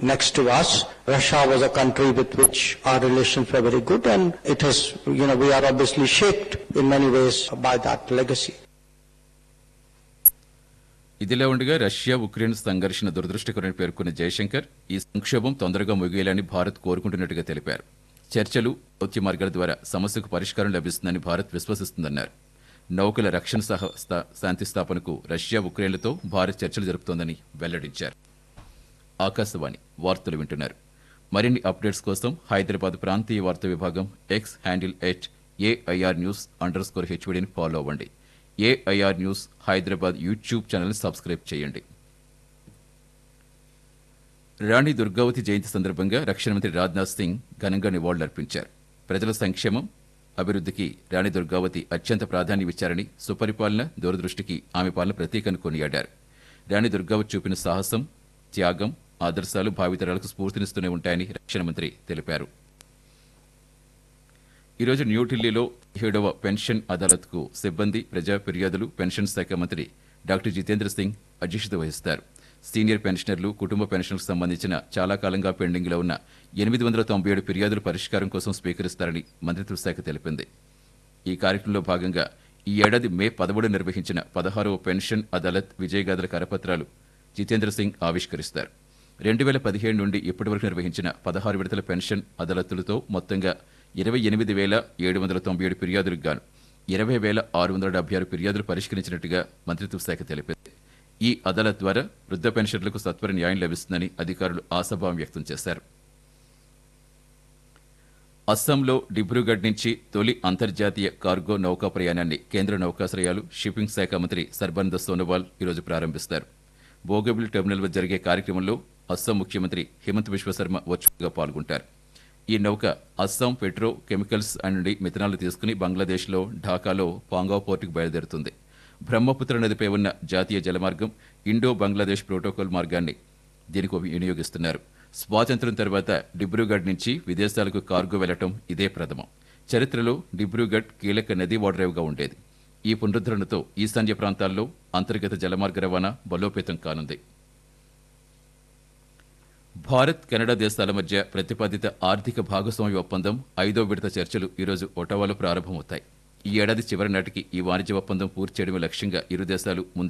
next to us. Russia was a country with which our relations were very good and it has, you know, we are obviously shaped in many ways by that legacy. ఇదిలా ఉండగా Russia Ukraine సంఘర్షణ దురదృష్టకరని పేర్కొన్న జయశంకర్ ఈ సంక్షోభం తొందరగా ముగియాలని భారత్ కోరుకుంటున్నట్టుగా తెలిపారు చర్చలు దౌత్య మార్గాల ద్వారా సమస్యకు పరిష్కారం లభిస్తుందని భారత్ విశ్వసిస్తుందన్నారు నౌకల రక్షణ సహ స్థా- శాంతి స్థాపనకు రష్యా ఉక్రెయిన్లతో భారత్ చర్చలు జరుపుతోందని వెల్లడించారు ఆకాశవాణి వార్తలు వింటున్నారు మరిన్ని అప్డేట్స్ కోసం హైదరాబాద్ ప్రాంతీయ వార్తా విభాగం X handle at AIR news underscore హెచ్వడిని ఫాలో అవ్వండి AIR news Hyderabad YouTube channel subscribe చేయండి రాణి దుర్గావతి జయంతి సందర్భంగా రక్షణ మంత్రి రాజ్నాథ్ సింగ్ ఘనంగా నివాళులర్పించారు ప్రజల సంక్షేమం అభివృద్ధికి రాణి దుర్గావతి అత్యంత ప్రాధాన్యమిచ్చారని సుపరిపాలన దూరదృష్టికి ఆమె పాలన ప్రతీకను కొనియాడారు రాణి దుర్గావతి చూపిన సాహసం త్యాగం ఆదర్శాలు భావితరాలకు స్ఫూర్తినిస్తూనే ఉంటాయని రక్షణ మంత్రి తెలిపారు ఈరోజు న్యూఢిల్లీలో ఏడవ పెన్షన్ అదాలత్కు సిబ్బంది ప్రజా ఫిర్యాదులు పెన్షన్ శాఖ మంత్రి డాక్టర్ జితేంద్ర సింగ్ అధ్యక్షత వహిస్తారు సీనియర్ పెన్షనర్లు కుటుంబ పెన్షన్లకు సంబంధించిన చాలా కాలంగా పెండింగ్లో ఉన్న ఎనిమిది వందల తొంభై ఏడు ఫిర్యాదుల పరిష్కారం కోసం స్వీకరిస్తారని మంత్రిత్వ శాఖ తెలిపింది ఈ కార్యక్రమంలో భాగంగా ఈ ఏడాది మే పదమూడు నిర్వహించిన పదహారవ పెన్షన్ అదాలత్ విజయగాథల కరపత్రాలు జితేంద్ర సింగ్ ఆవిష్కరిస్తారు రెండు వేల పదిహేడు నుండి ఇప్పటివరకు నిర్వహించిన పదహారు విడతల పెన్షన్ అదాలతులతో మొత్తంగా ఇరవై ఎనిమిది వేల ఏడు వందల తొంభై ఏడు ఫిర్యాదులకు గాను ఇరవై వేల ఆరు వందల డెబ్బై ఆరు ఫిర్యాదులు పరిష్కరించినట్టుగా మంత్రిత్వ శాఖ తెలిపింది ఈ అదాలత్ ద్వారా వృద్ధ పెన్షన్లకు సత్వర న్యాయం లభిస్తుందని అధికారులు ఆశాభావం వ్యక్తం చేశారు అస్సాంలో డిబ్రూగఢ్ నుంచి తొలి అంతర్జాతీయ కార్గో నౌకా ప్రయాణాన్ని కేంద్ర నౌకాశ్రయాలు షిప్పింగ్ శాఖ మంత్రి సర్బానంద సోనోవాల్ ఈరోజు ప్రారంభిస్తారు బోగబిల్ టెర్మినల్ వద్ద జరిగే కార్యక్రమంలో అస్సాం ముఖ్యమంత్రి హిమంత్ బిశ్వశర్మ వర్చువల్గా పాల్గొంటారు ఈ నౌక అస్సాం పెట్రో కెమికల్స్ నుండి మిథనాలు తీసుకుని బంగ్లాదేశ్లో ఢాకాలో పాంగావ్ పోర్టుకు బయలుదేరుతుంది బ్రహ్మపుత్ర నదిపై ఉన్న జాతీయ జలమార్గం ఇండో బంగ్లాదేశ్ ప్రోటోకాల్ మార్గాన్ని దీనికి వినియోగిస్తున్నారు స్వాతంత్ర్యం తర్వాత డిబ్రూగఢ్ నుంచి విదేశాలకు కార్గో వెళ్లటం ఇదే ప్రథమం చరిత్రలో డిబ్రూగఢ్ కీలక నదీ ఓడరేవుగా ఉండేది ఈ పునరుద్ధరణతో ఈశాన్య ప్రాంతాల్లో అంతర్గత జలమార్గ రవాణా బలోపేతం కానుంది భారత్ కెనడా దేశాల మధ్య ప్రతిపాదిత ఆర్థిక భాగస్వామ్య ఒప్పందం ఐదో విడత చర్చలు ఈరోజు ఒటవాలో ప్రారంభమవుతాయి ఈ ఏడాది చివరి నాటికి ఈ వాణిజ్య ఒప్పందం పూర్తి చేయడమే లక్ష్యంగా ఇరు దేశాలు ముందుకు